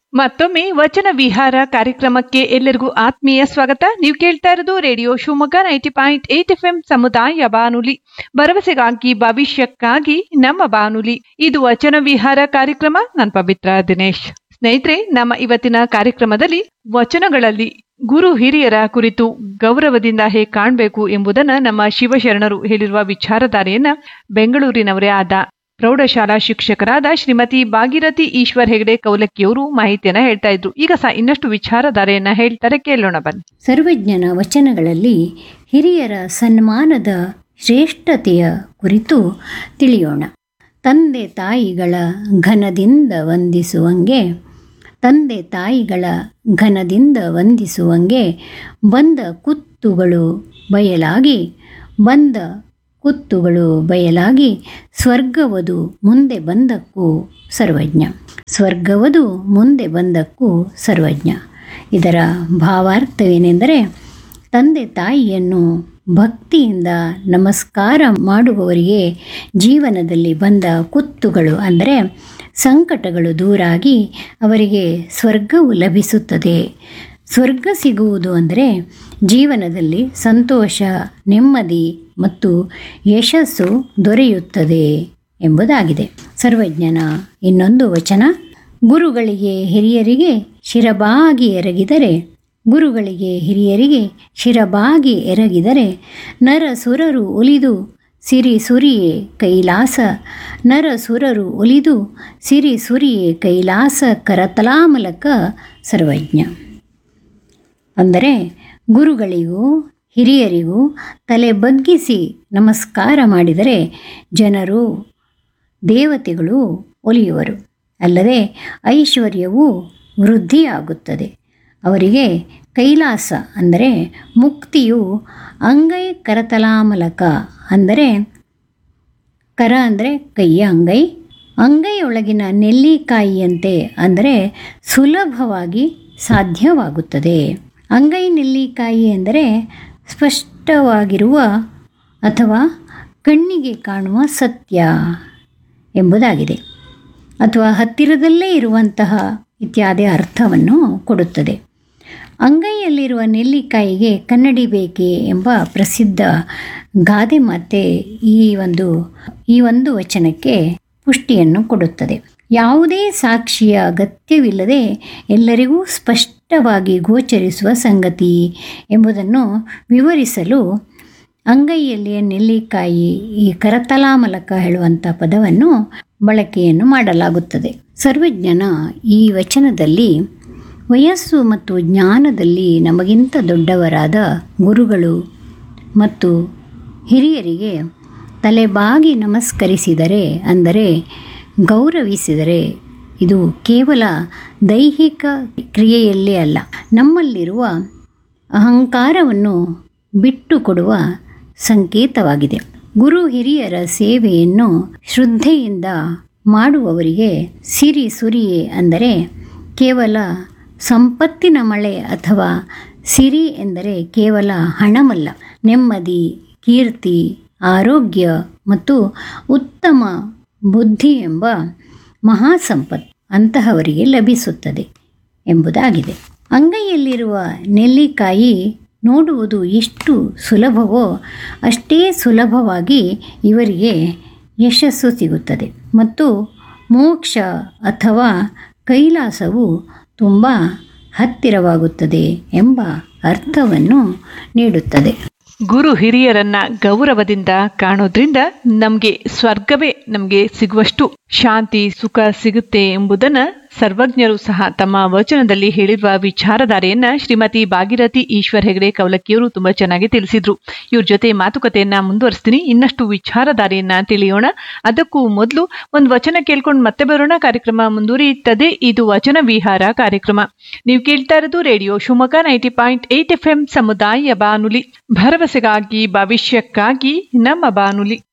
ಮತ್ತೊಮ್ಮೆ ವಚನ ವಿಹಾರ ಕಾರ್ಯಕ್ರಮಕ್ಕೆ ಎಲ್ಲರಿಗೂ ಆತ್ಮೀಯ ಸ್ವಾಗತ ನೀವು ಕೇಳ್ತಾ ಇರೋದು radio Shivamogga ninety point eight F M ಸಮುದಾಯ ಬಾನುಲಿ ಭರವಸೆಗಾಗಿ ಭವಿಷ್ಯಕ್ಕಾಗಿ ನಮ್ಮ ಬಾನುಲಿ ಇದು ವಚನ ವಿಹಾರ ಕಾರ್ಯಕ್ರಮ ನಾನು ಪವಿತ್ರ ದಿನೇಶ್ ಸ್ನೇಹಿತರೆ ನಮ್ಮ ಇವತ್ತಿನ ಕಾರ್ಯಕ್ರಮದಲ್ಲಿ ವಚನಗಳಲ್ಲಿ ಗುರು ಹಿರಿಯರ ಕುರಿತು ಗೌರವದಿಂದ ಹೇಗೆ ಕಾಣಬೇಕು ಎಂಬುದನ್ನ ನಮ್ಮ ಶಿವಶರಣರು ಹೇಳಿರುವ ವಿಚಾರಧಾರೆಯನ್ನ ಬೆಂಗಳೂರಿನವರೇ ಆದ ಪ್ರೌಢಶಾಲಾ ಶಿಕ್ಷಕರಾದ ಶ್ರೀಮತಿ ಭಾಗೀರಥಿ ಈಶ್ವರ್ ಹೆಗಡೆ ಕೌಲಕ್ಕಿಯವರು ಮಾಹಿತಿಯನ್ನ ಹೇಳ್ತಾ ಇದ್ರು ಈಗ ಸಹ ಇನ್ನಷ್ಟು ವಿಚಾರಧಾರೆಯನ್ನ ಹೇಳ್ತಾರೆ ಕೇಳೋಣ ಬನ್ನಿ ಸರ್ವಜ್ಞನ ವಚನಗಳಲ್ಲಿ ಹಿರಿಯರ ಸನ್ಮಾನದ ಶ್ರೇಷ್ಠತೆಯ ಕುರಿತು ತಿಳಿಯೋಣ ತಂದೆ ತಾಯಿಗಳ ಘನದಿಂದ ವಂದಿಸುವಂಗೆ ತಂದೆ ತಾಯಿಗಳ ಘನದಿಂದ ವಂದಿಸುವಂಗೆ ಬಂದ ಕುತ್ತುಗಳು ಬಯಲಾಗಿ ಬಂದ ಕುತ್ತುಗಳು ಬಯಲಾಗಿ ಸ್ವರ್ಗವದು ಮುಂದೆ ಬಂದಕ್ಕೂ ಸರ್ವಜ್ಞ ಸ್ವರ್ಗವದು ಮುಂದೆ ಬಂದಕ್ಕೂ ಸರ್ವಜ್ಞ ಇದರ ಭಾವಾರ್ಥವೇನೆಂದರೆ ತಂದೆ ತಾಯಿಯನ್ನು ಭಕ್ತಿಯಿಂದ ನಮಸ್ಕಾರ ಮಾಡುವವರಿಗೆ ಜೀವನದಲ್ಲಿ ಬಂದ ಕುತ್ತುಗಳು ಅಂದರೆ ಸಂಕಟಗಳು ದೂರಾಗಿ ಅವರಿಗೆ ಸ್ವರ್ಗವು ಲಭಿಸುತ್ತದೆ ಸ್ವರ್ಗ ಸಿಗುವುದು ಅಂದರೆ ಜೀವನದಲ್ಲಿ ಸಂತೋಷ ನೆಮ್ಮದಿ ಮತ್ತು ಯಶಸ್ಸು ದೊರೆಯುತ್ತದೆ ಎಂಬುದಾಗಿದೆ ಸರ್ವಜ್ಞನ ಇನ್ನೊಂದು ವಚನ ಗುರುಗಳಿಗೆ ಹಿರಿಯರಿಗೆ ಶಿರಬಾಗಿ ಎರಗಿದರೆ ಗುರುಗಳಿಗೆ ಹಿರಿಯರಿಗೆ ಶಿರಬಾಗಿ ಎರಗಿದರೆ ನರಸುರರು ಒಲಿದು ಸಿರಿ ಸುರಿಯೇ ಕೈಲಾಸ ನರಸುರರು ಒಲಿದು ಸಿರಿ ಸುರಿಯೇ ಕೈಲಾಸ ಕರತಲಾಮಲಕ ಸರ್ವಜ್ಞ ಅಂದರೆ ಗುರುಗಳಿಗೂ ಹಿರಿಯರಿಗೂ ತಲೆ ಬಗ್ಗಿಸಿ ನಮಸ್ಕಾರ ಮಾಡಿದರೆ ಜನರು ದೇವತೆಗಳು ಒಲಿಯುವರು ಅಲ್ಲದೆ ಐಶ್ವರ್ಯವು ವೃದ್ಧಿಯಾಗುತ್ತದೆ ಅವರಿಗೆ ಕೈಲಾಸ ಅಂದರೆ ಮುಕ್ತಿಯು ಅಂಗೈ ಕರತಲಾಮಲಕ ಅಂದರೆ ಕರ ಅಂದರೆ ಕೈಯ ಅಂಗೈ ಅಂಗೈಯೊಳಗಿನ ನೆಲ್ಲಿಕಾಯಿಯಂತೆ ಅಂದರೆ ಸುಲಭವಾಗಿ ಸಾಧ್ಯವಾಗುತ್ತದೆ ಅಂಗೈ ನೆಲ್ಲಿಕಾಯಿ ಎಂದರೆ ಸ್ಪಷ್ಟವಾಗಿರುವ ಅಥವಾ ಕಣ್ಣಿಗೆ ಕಾಣುವ ಸತ್ಯ ಎಂಬುದಾಗಿದೆ ಅಥವಾ ಹತ್ತಿರದಲ್ಲೇ ಇರುವಂತಹ ಇತ್ಯಾದಿ ಅರ್ಥವನ್ನು ಕೊಡುತ್ತದೆ ಅಂಗೈಯಲ್ಲಿರುವ ನೆಲ್ಲಿಕಾಯಿಗೆ ಕನ್ನಡಿ ಬೇಕೆ ಎಂಬ ಪ್ರಸಿದ್ಧ ಗಾದೆ ಮಾತೆ ಈ ಒಂದು ಈ ಒಂದು ವಚನಕ್ಕೆ ಪುಷ್ಟಿಯನ್ನು ಕೊಡುತ್ತದೆ ಯಾವುದೇ ಸಾಕ್ಷಿಯ ಅಗತ್ಯವಿಲ್ಲದೆ ಎಲ್ಲರಿಗೂ ಸ್ಪಷ್ಟವಾಗಿ ಗೋಚರಿಸುವ ಸಂಗತಿ ಎಂಬುದನ್ನು ವಿವರಿಸಲು ಅಂಗೈಯಲ್ಲಿಯ ನೆಲ್ಲಿಕಾಯಿ ಈ ಕರತಲಾಮಲಕ ಹೇಳುವಂಥ ಪದವನ್ನು ಬಳಕೆಯನ್ನು ಮಾಡಲಾಗುತ್ತದೆ ಸರ್ವಜ್ಞನ ಈ ವಚನದಲ್ಲಿ ವಯಸ್ಸು ಮತ್ತು ಜ್ಞಾನದಲ್ಲಿ ನಮಗಿಂತ ದೊಡ್ಡವರಾದ ಗುರುಗಳು ಮತ್ತು ಹಿರಿಯರಿಗೆ ತಲೆಬಾಗಿ ನಮಸ್ಕರಿಸಿದರೆ ಅಂದರೆ ಗೌರವಿಸಿದರೆ ಇದು ಕೇವಲ ದೈಹಿಕ ಕ್ರಿಯೆಯಲ್ಲೇ ಅಲ್ಲ ನಮ್ಮಲ್ಲಿರುವ ಅಹಂಕಾರವನ್ನು ಬಿಟ್ಟು ಕೊಡುವ ಸಂಕೇತವಾಗಿದೆ ಗುರು ಹಿರಿಯರ ಸೇವೆಯನ್ನು ಶ್ರದ್ಧೆಯಿಂದ ಮಾಡುವವರಿಗೆ ಸಿರಿ ಸುರಿಯೇ ಅಂದರೆ ಕೇವಲ ಸಂಪತ್ತಿನ ಮಳೆ ಅಥವಾ ಸಿರಿ ಎಂದರೆ ಕೇವಲ ಹಣವಲ್ಲ ನೆಮ್ಮದಿ ಕೀರ್ತಿ ಆರೋಗ್ಯ ಮತ್ತು ಉತ್ತಮ ಬುದ್ಧಿ ಎಂಬ ಮಹಾಸಂಪತ್ತು ಅಂತಹವರಿಗೆ ಲಭಿಸುತ್ತದೆ ಎಂಬುದಾಗಿದೆ ಅಂಗೈಯಲ್ಲಿರುವ ನೆಲ್ಲಿಕಾಯಿ ನೋಡುವುದು ಎಷ್ಟು ಸುಲಭವೋ ಅಷ್ಟೇ ಸುಲಭವಾಗಿ ಇವರಿಗೆ ಯಶಸ್ಸು ಸಿಗುತ್ತದೆ ಮತ್ತು ಮೋಕ್ಷ ಅಥವಾ ಕೈಲಾಸವು ತುಂಬ ಹತ್ತಿರವಾಗುತ್ತದೆ ಎಂಬ ಅರ್ಥವನ್ನು ನೀಡುತ್ತದೆ ಗುರು ಹಿರಿಯರನ್ನ ಗೌರವದಿಂದ ಕಾಣೋದ್ರಿಂದ ನಮ್ಗೆ ಸ್ವರ್ಗವೇ ನಮ್ಗೆ ಸಿಗುವಷ್ಟು ಶಾಂತಿ ಸುಖ ಸಿಗುತ್ತೆ ಎಂಬುದನ್ನ ಸರ್ವಜ್ಞರು ಸಹ ತಮ್ಮ ವಚನದಲ್ಲಿ ಹೇಳಿರುವ ವಿಚಾರಧಾರೆಯನ್ನ ಶ್ರೀಮತಿ ಭಾಗೀರಥಿ ಈಶ್ವರ್ ಹೆಗಡೆ ಕವಲಕ್ಕಿಯವರು ತುಂಬಾ ಚೆನ್ನಾಗಿ ತಿಳಿಸಿದ್ರು ಇವ್ರ ಜೊತೆ ಮಾತುಕತೆಯನ್ನ ಮುಂದುವರಿಸ್ತೀನಿ ಇನ್ನಷ್ಟು ವಿಚಾರಧಾರೆಯನ್ನ ತಿಳಿಯೋಣ ಅದಕ್ಕೂ ಮೊದಲು ಒಂದು ವಚನ ಕೇಳ್ಕೊಂಡು ಮತ್ತೆ ಬರೋಣ ಕಾರ್ಯಕ್ರಮ ಮುಂದುವರಿಯುತ್ತದೆ ಇದು ವಚನ ವಿಹಾರ ಕಾರ್ಯಕ್ರಮ ನೀವು ಕೇಳ್ತಾ ಇರೋದು radio Shivamogga ninety point eight F M ಸಮುದಾಯ ಬಾನುಲಿ ಭರವಸೆಗಾಗಿ ಭವಿಷ್ಯಕ್ಕಾಗಿ ನಮ್ಮ ಬಾನುಲಿ